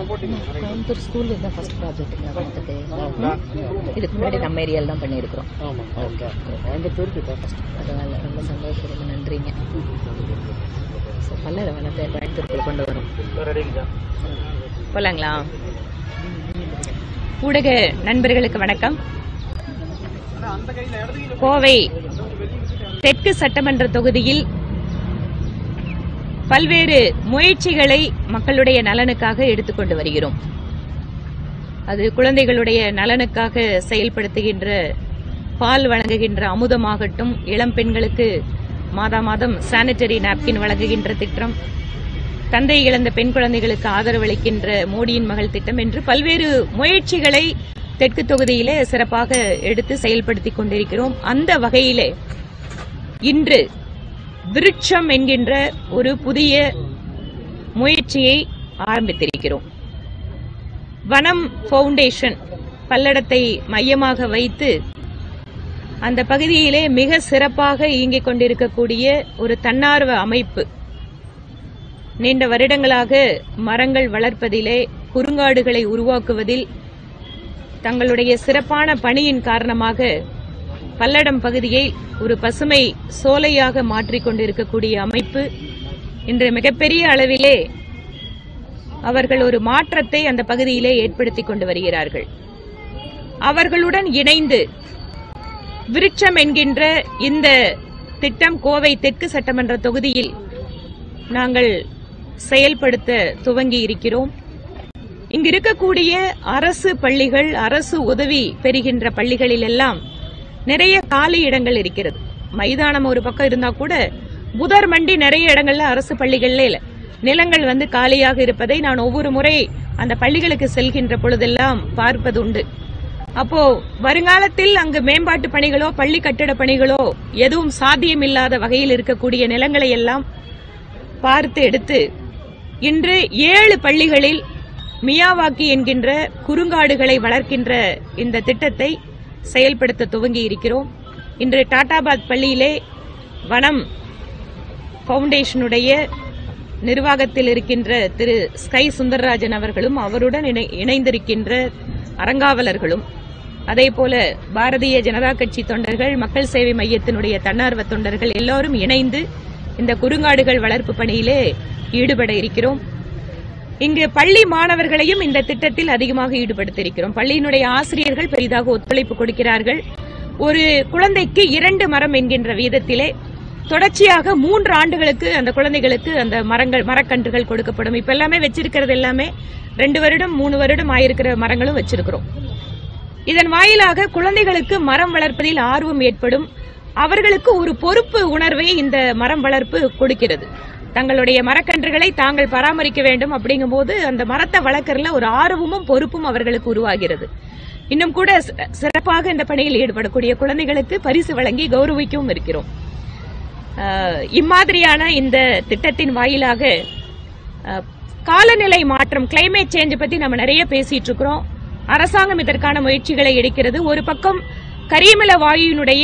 கோயம்புத்தூர் ஸ்கூல்ல இருந்தா ஃபர்ஸ்ட் ப்ராஜெக்ட்டுங்க வந்துட்டு இதுக்கு முன்னாடி நம்ம ஏரியால தான் பண்ணியிருக்கிறோம் ஆமாம் ஓகே கோயம்புத்தூருக்கு இப்போ ஃபஸ்ட் பரவாயில்ல ரொம்ப சந்தோஷம் ரொம்ப நன்றிங்க ஸோ பல்லர வளத்தை கோயம்புத்தூருக்குள்ள கொண்டு வரும் போலாங்களா ஊடக நண்பர்களுக்கு வணக்கம் கோவை தெற்கு சட்டமன்ற தொகுதியில் பல்வேறு முயற்சிகளை மக்களுடைய நலனுக்காக எடுத்துக்கொண்டு வருகிறோம் அது குழந்தைகளுடைய நலனுக்காக செயல்படுத்துகின்ற பால் வழங்குகின்ற அமுதமாகட்டும் இளம் பெண்களுக்கு மாதா மாதம் சானிட்டரி நாப்கின் வழங்குகின்ற திட்டம் தந்தை இழந்த பெண் குழந்தைகளுக்கு ஆதரவளிக்கின்ற மோடியின் மகள் திட்டம் என்று பல்வேறு முயற்சிகளை தெற்கு தொகுதியிலே சிறப்பாக எடுத்து செயல்படுத்தி கொண்டிருக்கிறோம் அந்த வகையிலே இன்று விருட்சம் என்கின்ற ஒரு புதிய முயற்சியை ஆரம்பித்திருக்கிறோம் வனம் ஃபவுண்டேஷன் பல்லடத்தை மையமாக வைத்து அந்த பகுதியிலே மிக சிறப்பாக இயங்கிக் கொண்டிருக்கக்கூடிய ஒரு தன்னார்வ அமைப்பு நீண்ட வருடங்களாக மரங்கள் வளர்ப்பதிலே குறுங்காடுகளை உருவாக்குவதில் தங்களுடைய சிறப்பான பணியின் காரணமாக பல்லடம் பகுதியை ஒரு பசுமை சோலையாக மாற்றிக் கொண்டிருக்கக்கூடிய அமைப்பு இன்று மிகப்பெரிய அளவிலே அவர்கள் ஒரு மாற்றத்தை அந்த பகுதியிலே ஏற்படுத்திக் கொண்டு வருகிறார்கள் அவர்களுடன் இணைந்து விருட்சம் என்கின்ற இந்த திட்டம் கோவை தெற்கு சட்டமன்ற தொகுதியில் நாங்கள் செயல்படுத்த துவங்கி இருக்கிறோம் இங்கு இருக்கக்கூடிய அரசு பள்ளிகள் அரசு உதவி பெறுகின்ற பள்ளிகளில் எல்லாம் நிறைய காலி இடங்கள் இருக்கிறது மைதானம் ஒரு பக்கம் இருந்தா கூட புதர் மண்டி நிறைய இடங்கள்ல அரசு பள்ளிகள்ல இல்ல நிலங்கள் வந்து காலியாக இருப்பதை நான் ஒவ்வொரு முறை அந்த பள்ளிகளுக்கு செல்கின்ற பொழுதெல்லாம் பார்ப்பது உண்டு அப்போ வருங்காலத்தில் அங்கு மேம்பாட்டு பணிகளோ பள்ளி கட்டிட பணிகளோ எதுவும் சாத்தியமில்லாத வகையில் இருக்கக்கூடிய நிலங்களை எல்லாம் பார்த்து எடுத்து இன்று ஏழு பள்ளிகளில் மியாவாக்கி என்கின்ற குறுங்காடுகளை வளர்க்கின்ற இந்த திட்டத்தை செயல்படுத்த துவங்கி இருக்கிறோம் இன்று டாடாபாத் பள்ளியிலே வனம் ஃபவுண்டேஷனுடைய நிர்வாகத்தில் இருக்கின்ற திரு ஸ்கை சுந்தரராஜன் அவர்களும் அவருடன் இணை- இணைந்திருக்கின்ற அறங்காவலர்களும் அதே போல பாரதிய ஜனதா கட்சி தொண்டர்கள் மக்கள் சேவை மையத்தினுடைய தன்னார்வ தொண்டர்கள் எல்லோரும் இணைந்து இந்த குறுங்காடுகள் வளர்ப்பு பணியிலே ஈடுபட இருக்கிறோம் இங்கு பள்ளி மாணவர்களையும் இந்த திட்டத்தில் அதிகமாக ஈடுபடுத்தியிருக்கிறோம் பள்ளியினுடைய ஆசிரியர்கள் பெரிதாக ஒத்துழைப்பு கொடுக்கிறார்கள் ஒரு குழந்தைக்கு இரண்டு மரம் என்கின்ற வீதத்திலே தொடர்ச்சியாக மூன்று ஆண்டுகளுக்கு அந்த குழந்தைகளுக்கு அந்த மரங்கள் மரக்கன்றுகள் கொடுக்கப்படும் இப்ப எல்லாமே வச்சிருக்கிறது எல்லாமே ரெண்டு வருடம் மூணு வருடம் ஆயிருக்கிற மரங்களும் வச்சிருக்கிறோம் இதன் வாயிலாக குழந்தைகளுக்கு மரம் வளர்ப்பதில் ஆர்வம் ஏற்படும் அவர்களுக்கு ஒரு பொறுப்பு உணர்வை இந்த மரம் வளர்ப்பு கொடுக்கிறது தங்களுடைய மரக்கன்றுகளை தாங்கள் பராமரிக்க வேண்டும் அப்படிங்கும்போது அந்த மரத்தை வளர்க்கறதுல ஒரு ஆர்வமும் பொறுப்பும் அவர்களுக்கு உருவாகிறது இன்னும் கூட சி- சிறப்பாக இந்த பணியில் ஈடுபடக்கூடிய குழந்தைகளுக்கு பரிசு வழங்கி கௌரவிக்கவும் இருக்கிறோம் ஆஹ் இம்மாதிரியான இந்த திட்டத்தின் வாயிலாக ஆஹ், காலநிலை மாற்றம் கிளைமேட் சேஞ்ச் பத்தி நம்ம நிறைய பேசிட்டு இருக்கிறோம் அரசாங்கம் இதற்கான முயற்சிகளை எடுக்கிறது ஒரு பக்கம் கரியமில வாயுவினுடைய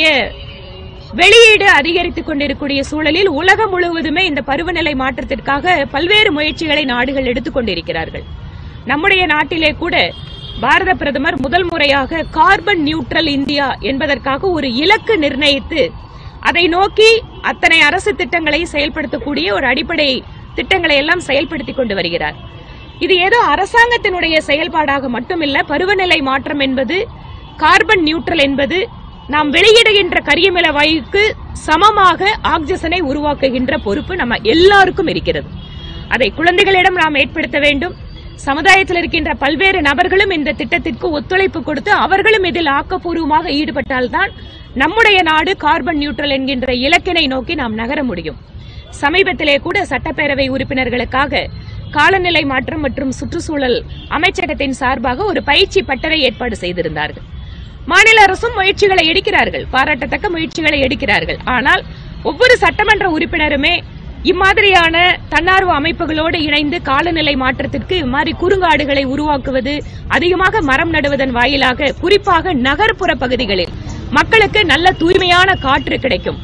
வெளியீடு அதிகரித்துக் கொண்டிருக்கூடிய சூழலில் உலகம் முழுவதுமே இந்த பருவநிலை மாற்றத்திற்காக பல்வேறு முயற்சிகளை நாடுகள் எடுத்துக்கொண்டிருக்கிறார்கள் நம்முடைய நாட்டிலே கூட பாரத பிரதமர் முதல் முறையாக கார்பன் நியூட்ரல் இந்தியா என்பதற்காக ஒரு இலக்கு நிர்ணயித்து அதை நோக்கி அத்தனை அரசு திட்டங்களை செயல்படுத்தக்கூடிய ஒரு அடிப்படை திட்டங்களை எல்லாம் செயல்படுத்தி கொண்டு வருகிறார் இது ஏதோ அரசாங்கத்தினுடைய செயல்பாடாக மட்டுமில்ல பருவநிலை மாற்றம் என்பது கார்பன் நியூட்ரல் என்பது நாம் வெளியிடுகின்ற கரியமில வாயுக்கு சமமாக ஆக்சிஜனை உருவாக்குகின்ற பொறுப்பு நம்ம எல்லாருக்கும் இருக்கிறது அதை குழந்தைகளிடம் நாம் ஏற்படுத்த வேண்டும் சமுதாயத்தில் இருக்கின்ற பல்வேறு நபர்களும் இந்த திட்டத்திற்கு ஒத்துழைப்பு கொடுத்து அவர்களும் இதில் ஆக்கப்பூர்வமாக ஈடுபட்டால்தான் நம்முடைய நாடு கார்பன் நியூட்ரல் என்கின்ற இலக்கினை நோக்கி நாம் நகர முடியும் சமீபத்திலே கூட சட்டப்பேரவை உறுப்பினர்களுக்காக காலநிலை மாற்றம் மற்றும் சுற்றுச்சூழல் அமைச்சகத்தின் சார்பாக ஒரு பயிற்சி பட்டறை ஏற்பாடு செய்திருந்தார்கள் மாநில அரசும் முயற்சிகளை எடுக்கிறார்கள் பாராட்டத்தக்க முயற்சிகளை எடுக்கிறார்கள் ஆனால் ஒவ்வொரு சட்டமன்ற உறுப்பினருமே இம்மாதிரியான தன்னார்வ அமைப்புகளோடு இணைந்து காலநிலை மாற்றத்திற்கு இம்மாதிரி குறுங்காடுகளை உருவாக்குவது அதிகமாக மரம் நடுவதன் வாயிலாக குறிப்பாக நகர்ப்புற பகுதிகளில் மக்களுக்கு நல்ல தூய்மையான காற்று கிடைக்கும்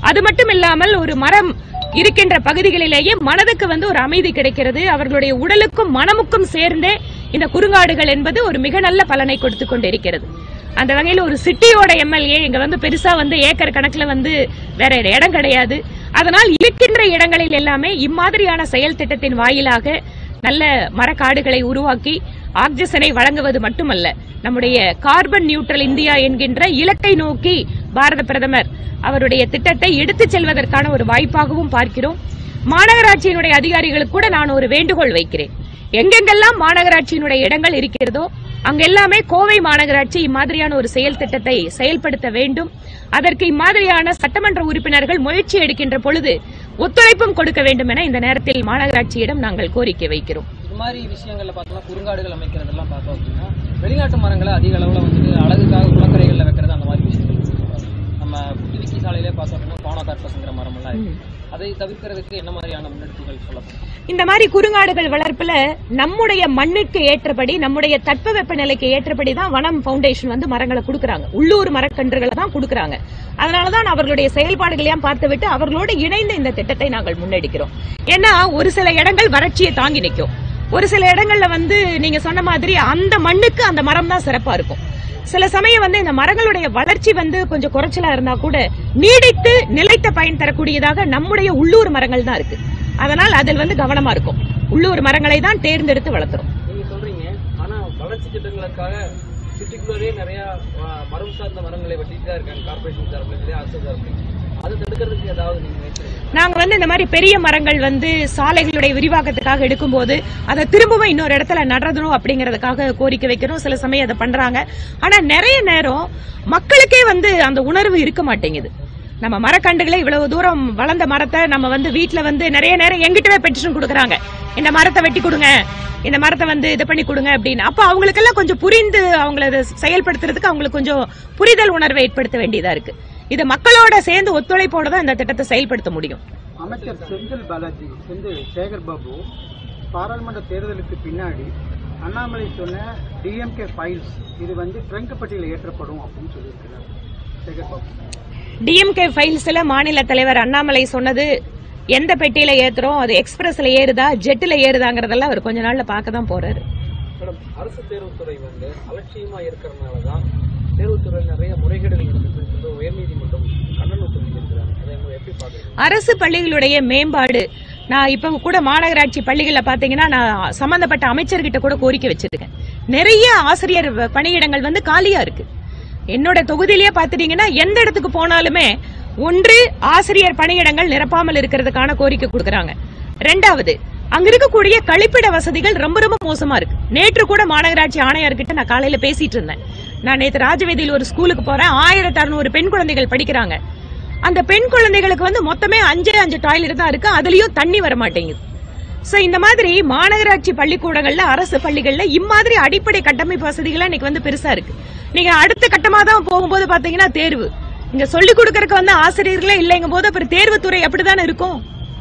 அது மட்டும் இல்லாமல் ஒரு மரம் இருக்கின்ற பகுதிகளிலேயே மனதுக்கு வந்து ஒரு அமைதி கிடைக்கிறது அவர்களுடைய உடலுக்கும் மனமுக்கும் சேர்ந்தே இந்த குறுங்காடுகள் என்பது ஒரு மிக நல்ல பலனை கொடுத்து கொண்டிருக்கிறது அந்த வகையில் ஒரு சிட்டியோட எம்எல்ஏ இங்க வந்து பெருசா வந்து ஏக்கர் கணக்குல வந்து வேற இடம் கிடையாது அதனால் இருக்கின்ற இடங்களில் எல்லாமே இம்மாதிரியான செயல் திட்டத்தின் வாயிலாக நல்ல மரக்காடுகளை உருவாக்கி ஆக்சிஜனை வழங்குவது மட்டுமல்ல நம்முடைய கார்பன் நியூட்ரல் இந்தியா என்கின்ற இலக்கை நோக்கி பாரத பிரதமர் அவருடைய திட்டத்தை எடுத்துச் செல்வதற்கான ஒரு வாய்ப்பாகவும் பார்க்கிறோம் மாநகராட்சியினுடைய அதிகாரிகளுக்கு கூட நான் ஒரு வேண்டுகோள் வைக்கிறேன் எங்கெங்கெல்லாம் மாநகராட்சியினுடைய இடங்கள் இருக்கிறதோ அங்கெல்லாமே கோவை மாநகராட்சி இம்மாதிரியான ஒரு செயல் திட்டத்தை செயல்படுத்த வேண்டும் அதற்கு இம்மாதிரியான சட்டமன்ற உறுப்பினர்கள் முயற்சி எடுக்கின்ற பொழுது ஒத்துழைப்பும் கொடுக்க வேண்டும் என இந்த நேரத்தில் மாநகராட்சியிடம் நாங்கள் கோரிக்கை வைக்கிறோம் இது மாதிரி விஷயங்கள்ல பார்த்தோம்னா குறுங்காடுகள் அமைக்கிறதெல்லாம் பார்த்தோம் அப்படின்னா வெளிநாட்டு மரங்களை அதிக அளவில் வந்துட்டு அழகுக்காக குளக்கரைகளில் வைக்கிறது அந்த மாதிரி விஷயங்கள் இருக்கு. நம்ம புதுவிக்கி சாலையிலே பார்த்தோம் அப்படின்னா பானோகார்பஸ்ங்கிற மரமெல்லாம் இருக்கு அதை தவிர்க்கிறதுக்கு என்ன மாதிரியான முன்னெடுப்புகள் சொல்லப்படும் இந்த மாதிரி குறுங்காடுகள் வளர்ப்புல நம்முடைய மண்ணுக்கு ஏற்றபடி நம்முடைய தட்பவெப்ப நிலைக்கு ஏற்றபடி தான் வனம் ஃபவுண்டேஷன் வந்து மரங்களை கொடுக்கறாங்க உள்ளூர் மரக்கன்றுகளை தான் கொடுக்கறாங்க அதனாலதான் அவர்களுடைய செயல்பாடுகளையும் பார்த்துவிட்டு அவர்களோடு இணைந்து இந்த திட்டத்தை நாங்கள் முன்னெடுக்கிறோம் ஏன்னா ஒரு சில இடங்கள் வறட்சியை தாங்கி நிற்கும் ஒரு சில இடங்கள்ல வந்து நீங்க சொன்ன மாதிரி அந்த மண்ணுக்கு அந்த மரம் தான் சிறப்பா இருக்கும் சில சமயம் வந்து இந்த மரங்களுடைய வளர்ச்சி வந்து கொஞ்சம் குறைச்சலா இருந்தா கூட நீடித்து நிலைத்த பயன் தரக்கூடியதாக நம்முடைய உள்ளூர் மரங்கள் தான் இருக்கு அதனால் அதில் வந்து கவனமா இருக்கும் உள்ளூர் மரங்களை தான் தேர்ந்தெடுத்து வளர்த்துறோம் நீங்க சொல்றீங்க ஆனா வளர்ச்சி திட்டங்களுக்காக சிட்டிக்குள்ளே நிறைய அஹ், மரம் சார்ந்த மரங்களை வெட்டிட்டு தான் இருக்காங்க கார்பரேஷன் தரப்புல சரி அரசு தரப்புல அதை தடுக்கிறதுக்கு ஏதாவது நீங்க நினைச்சிருக்கீங்க நாங்க வந்து இந்த மாதிரி பெரிய மரங்கள் வந்து சாலைகளுடைய விரிவாக்கத்துக்காக எடுக்கும்போது அதை திரும்பவும் இன்னொரு இடத்துல நடணும் அப்படிங்கறதுக்காக கோரிக்கை வைக்கிறோம் சில சமயம் அதை பண்றாங்க ஆனா நிறைய நேரம் மக்களுக்கே வந்து அந்த உணர்வு இருக்க மாட்டேங்குது நம்ம மரக்கண்டுகளை இவ்வளவு தூரம் வளர்ந்த மரத்தை நம்ம வந்து வீட்ல வந்து நிறைய நேரம் எங்கிட்டவே பெட்டிஷன் கொடுக்குறாங்க இந்த மரத்தை வெட்டி கொடுங்க இந்த மரத்தை வந்து இது பண்ணி கொடுங்க அப்படின்னு அப்ப அவங்களுக்கெல்லாம் கொஞ்சம் புரிந்து அவங்கள அதை செயல்படுத்துறதுக்கு அவங்களுக்கு கொஞ்சம் புரிதல் உணர்வை ஏற்படுத்த வேண்டியதா இருக்கு இது மக்களோட சேர்ந்து ஒத்துழைப்போட தான் இந்த திட்டத்தை செயல்படுத்த முடியும் அமைச்சர் செந்தில் பாலாஜி செந்தில் சேகர் பாபு பாராளுமன்ற தேர்தலுக்கு பின்னாடி அண்ணாமலை சொன்ன டிஎம்கே ஃபைல்ஸ் இது வந்து ட்ரங்க் பட்டியலில் ஏற்றப்படும் அப்படின்னு சொல்லியிருக்கிறார் சேகர் பாபு டிஎம்கே ஃபைல்ஸ்ல மாநில தலைவர் அண்ணாமலை சொன்னது எந்த பெட்டியில ஏத்துறோம் அது எக்ஸ்பிரஸ்ல ஏறுதா ஜெட்ல ஏறுதாங்கிறதெல்லாம் அவர் கொஞ்ச நாள்ல பார்க்க தான் போறாரு மேடம் அரசு தேர்வுத்துறை வந்து அலட்சியமா இருக்கிறதுனால தான் தேர்வுத்துறையில் நிறைய முறைகேடுகள் நடந்துட்டு சொல்லிட்டு உயர்நீதிமன்றம் கண்டனம் சொல்லியிருக்கிறாங்க அதை நம்ம எப்படி பாக்குறீங்க அரசு பள்ளிகளுடைய மேம்பாடு நான் இப்ப கூட மாநகராட்சி பள்ளிகள்ல பாத்தீங்கன்னா நான் சம்பந்தப்பட்ட அமைச்சர்கிட்ட கூட கோரிக்கை வச்சிருக்கேன் நிறைய ஆசிரியர் வ- பணியிடங்கள் வந்து காலியா இருக்கு என்னோட தொகுதியிலேயே பாத்துட்டீங்கன்னா எந்த இடத்துக்கு போனாலுமே ஒன்று ஆசிரியர் பணியிடங்கள் நிரப்பாமல் இருக்கிறதுக்கான கோரிக்கை கொடுக்கறாங்க ரெண்டாவது அங்க இருக்கக்கூடிய கழிப்பிட வசதிகள் ரொம்ப ரொம்ப மோசமா இருக்கு நேற்று கூட மாநகராட்சி ஆணையர்கிட்ட நான் காலையில பேசிட்டு இருந்தேன் நான் நேற்று ராஜவேதியில் ஒரு ஸ்கூலுக்கு போறேன் ஆயிரத்தி அறுநூறு பெண் குழந்தைகள் படிக்கிறாங்க அந்த பெண் குழந்தைகளுக்கு வந்து மொத்தமே அஞ்சே அஞ்சு டாய்லெட் தான் இருக்கு அதுலயும் தண்ணி வர மாட்டேங்குது சோ இந்த மாதிரி மாநகராட்சி பள்ளிக்கூடங்கள்ல அரசு பள்ளிகள்ல இம்மாதிரி அடிப்படை கட்டமைப்பு வசதிகள் இன்னைக்கு வந்து பெருசா இருக்கு நீங்க அடுத்த கட்டமா தான் போகும்போது பாத்தீங்கன்னா தேர்வு இங்க சொல்லி கொடுக்கறதுக்கு வந்து ஆசிரியர்களே இல்லைங்கும் போது அப்புறம் தேர்வுத்துறை அப்படித்தானே இருக்கும்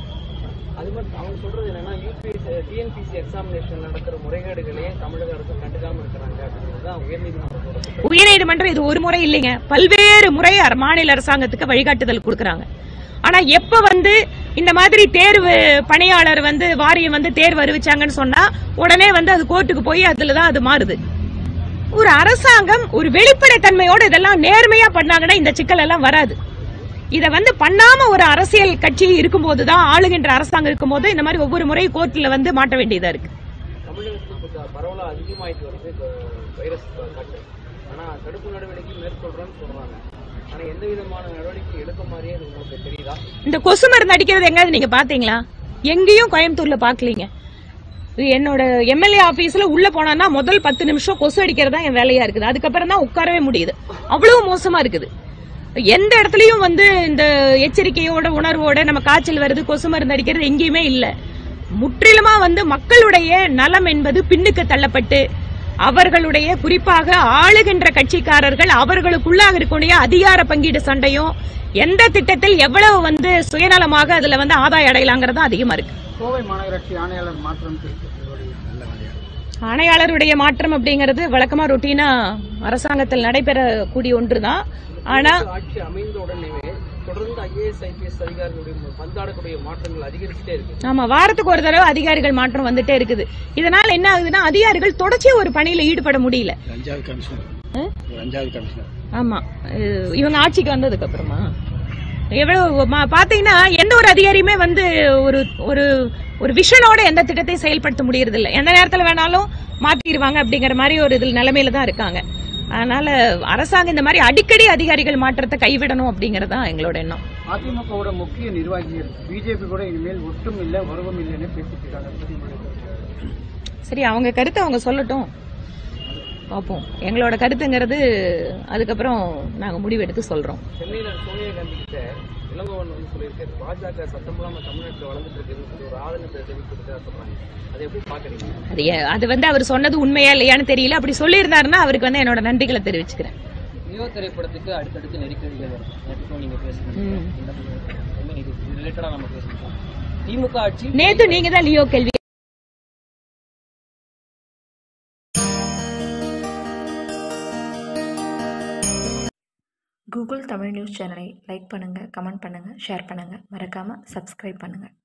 அது மட்டும் அவங்க சொல்றது என்னன்னா யூபிஎஸ்சி டிஎன்பிசி எக்ஸாமினேஷன் நடக்கிற முறைகேடுகளையே தமிழக அரசு கண்டுக்காம இருக்கிறாங்க அப்படிங்கிறது தான் உயர்நீதிமன்றத்தோட குற்றம். உயர்நீதிமன்றம் இது ஒரு முறை இல்லைங்க பல்வேறு முறை அர- மாநில அரசாங்கத்துக்கு வழிகாட்டுதல் கொடுக்கறாங்க ஆனா எப்ப வந்து இந்த மாதிரி தேர்வு பணியாளர் வந்து வாரியம் வந்து தேர்வு அறிவிச்சாங்கன்னு சொன்னா உடனே வந்து அது கோர்ட்டுக்கு போய் அதுலதான் அது மாறுது ஒரு அரசாங்கம் ஒரு வெளிப்படைத்தன்மையோட இதெல்லாம் நேர்மையா பண்ணாங்கன்னா இந்த சிக்கல் எல்லாம் வராது இத வந்து பண்ணாம ஒரு அரசியல் கட்சி இருக்கும்போது தான் ஆளுகின்ற அரசாங்கம் இருக்கும்போது இந்த மாதிரி ஒவ்வொரு முறை கோர்ட்ல வந்து மாட்ட வேண்டியதா இருக்கு தமிழகத்தில் இப்போ பரவலாக அதிகமாயிட்டு வருது இப்போ வைரஸ் காட்டு ஆனா தடுப்பு நடவடிக்கை மேற்கொள்றோம்னு சொல்றாங்க ஆனா எந்த விதமான நடவடிக்கை எடுக்க மாதிரியே இது உங்களுக்கு தெரியுதா இந்த கொசு மருந்து அடிக்கிறது எங்காவது நீங்க பாத்தீங்களா எங்கேயும் கோயம்புத்தூர்ல பாக்கலீங்க என்னோட எம்எல்ஏ ஆபீஸ்ல உள்ள போனா முதல் பத்து நிமிஷம் கொசு அடிக்கிறது தான் என் வேலையா இருக்குது அதுக்கப்புறம் தான் உட்காரவே முடியுது அவ்வளவு மோசமா இருக்குது எந்த இடத்துலயும் வந்து இந்த எச்சரிக்கையோட உணர்வோட நம்ம காய்ச்சல் வருது கொசு மருந்து அடிக்கிறது எங்கேயுமே இல்ல முற்றிலுமா வந்து மக்களுடைய நலம் என்பது பின்னுக்கு தள்ளப்பட்டு அவர்களுடைய குறிப்பாக ஆளுகின்ற கட்சிக்காரர்கள் அவர்களுக்குள்ளாக இருக்கக்கூடிய அதிகார பங்கீடு சண்டையும் எந்த திட்டத்தில் எவ்வளவு வந்து சுயநலமாக அதுல வந்து ஆதாயம் அடையலாங்கிறது அதிகமா இருக்கு கோவை மாநகராட்சி ஆணையாளர் மாற்றம் குறித்து உங்களுடைய நல்ல மரியாதை ஆணையாளருடைய மாற்றம் அப்படிங்கிறது வழக்கமா ரொட்டீனா அரசாங்கத்தில் நடைபெறக்கூடிய ஒன்றுதான் ஆனா ஆட்சி அமைந்த உடனே தொடர்ந்து ஐஏஎஸ் ஐபிஎஸ் அதிகாரிகளுடைய பந்தாடக்கூடிய மாற்றங்கள் அதிகரிச்சுட்டே இருக்கு ஆமா வாரத்துக்கு ஒரு தடவை அதிகாரிகள் மாற்றம் வந்துட்டே இருக்குது இதனால என்ன ஆகுதுன்னா அதிகாரிகள் தொடர்ச்சியா ஒரு பணியில ஈடுபட முடியல அஞ்சாவது கமிஷனர் ஆ? அஞ்சாவது கமிஷனர் ஆமா அஹ் இவங்க ஆட்சிக்கு வந்ததுக்கு அப்புறமா எவ்வளவு ம- பாத்தீங்கன்னா எந்த ஒரு அதிகாரியுமே வந்து ஒரு ஒரு ஒரு விஷனோட எந்த திட்டத்தையும் செயல்படுத்த முடியறது இல்ல எந்த நேரத்துல வேணாலும் மாத்திடுவாங்க அப்படிங்கிற மாதிரி ஒரு இதில் நிலைமையில தான் இருக்காங்க அதனால அரசாங்கம் இந்த மாதிரி அடிக்கடி அதிகாரிகள் மாற்றத்தை கைவிடணும் அப்படிங்கறதுதான் எங்களோட எண்ணம் அதிமுகவோட முக்கிய நிர்வாகிகள் பிஜேபி கூட இனிமேல் ஒட்டும் இல்லை உறவும் இல்லைன்னு பேசிட்டு இருக்காங்க அதை பத்தி உங்களுடைய கருத்து? சரி அவங்க கருத்தை அவங்க சொல்லட்டும் பார்ப்போம் எங்களோட கருத்துங்கிறது அதுக்கப்புறம் நாங்க முடிவெடுத்து சொல்றோம் சென்னையில சோனியா காந்தி கிட்ட இளங்கோவன் வந்து சொல்லியிருக்காரு பாஜக சட்டம் இல்லாம தமிழ்நாட்டில் வளர்ந்துட்டு இருக்குன்னு சொல்லி ஒரு ஆதங்கத்தை தெரிவிக்கிறதா சொல்றாங்க அதை எப்படி பாக்குறீங்க அது ஏ- அது வந்து அவர் சொன்னது உண்மையா இல்லையான்னு தெரியல அப்படி சொல்லியிருந்தாருன்னா அவருக்கு வந்து என்னோட நன்றிகளை தெரிவிச்சுக்கிறேன் லியோ திரைப்படத்துக்கு அடுத்தடுத்து நெருக்கடிகள் வரும் நேற்றுக்கும் நீங்க பேசுனீங்க ம். இந்த I mean, இது ரிலேட்டடா நம்ம பேசணும் திமுக ஆட்சி நேத்து நீங்க தான் லியோ கேள்வி கூகுள் தமிழ் நியூஸ் சேனலை லைக் பண்ணுங்கள் கமெண்ட் பண்ணுங்கள் ஷேர் பண்ணுங்கள் மறக்காமல் சப்ஸ்கிரைப் பண்ணுங்கள்